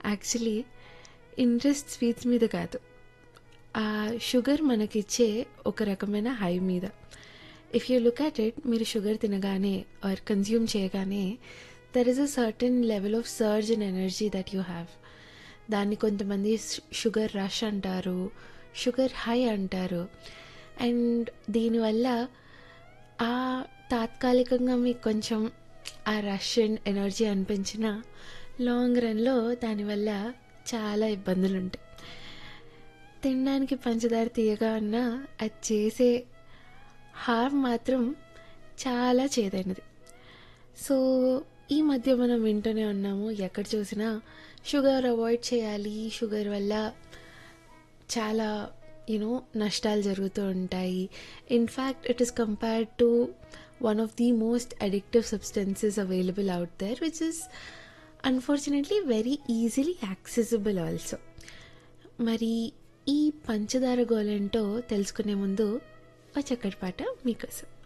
actually interest sweets మీద కాదు ఆ షుగర్ మనకిచ్చే ఒక రకమైన హై మీద if you look at it మీరు షుగర్ తినగానే ఆర్ కన్జ్యూమ్ చేయగానే there is a certain level of surge in energy that you have దాన్ని కొంతమంది షుగర్ రష్ అంటారు షుగర్ హై అంటారు అండ్ దీనివల్ల ఆ తాత్కాలికంగా మీకు కొంచెం ఆ రష్ అండ్ ఎనర్జీ అనిపించిన లాంగ్ రన్లో దానివల్ల చాలా ఇబ్బందులు ఉంటాయి తినడానికి పంచదార తీయగా ఉన్నా అది చేసే హార్మ్ మాత్రం చాలా చేదైనది సో ఈ మధ్య మనం వింటూనే ఉన్నాము ఎక్కడ చూసినా షుగర్ అవాయిడ్ చేయాలి షుగర్ వల్ల చాలా యూనో నష్టాలు జరుగుతూ ఉంటాయి in fact it is compared to one of the most addictive substances available out there which is unfortunately very easily accessible also మరి ఈ పంచదార గోలేంటో తెలుసుకునే ముందు ఒక చక్కటి పాట మీకోసం